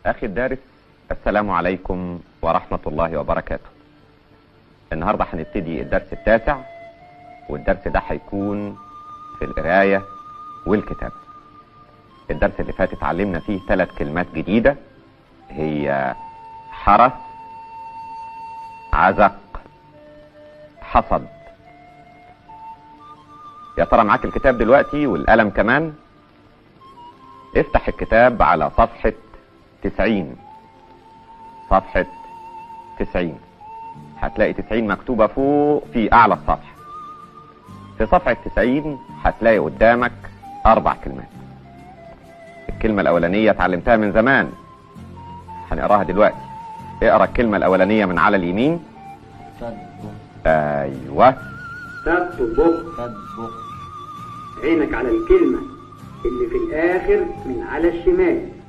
أخي الدارس السلام عليكم ورحمة الله وبركاته النهاردة هنبتدي الدرس التاسع والدرس ده هيكون في القراية والكتابة الدرس اللي فات اتعلمنا فيه ثلاث كلمات جديدة هي حرث عزق حصد يا ترى معاك الكتاب دلوقتي والقلم كمان افتح الكتاب على صفحة تسعين صفحة تسعين هتلاقي تسعين مكتوبة فوق في أعلى الصفحة في صفحة تسعين هتلاقي قدامك أربع كلمات الكلمة الأولانية اتعلمتها من زمان هنقراها دلوقتي اقرا الكلمة الأولانية من على اليمين تطبخ أيوه تطبخ تطبخ عينك على الكلمة اللي في الآخر من على الشمال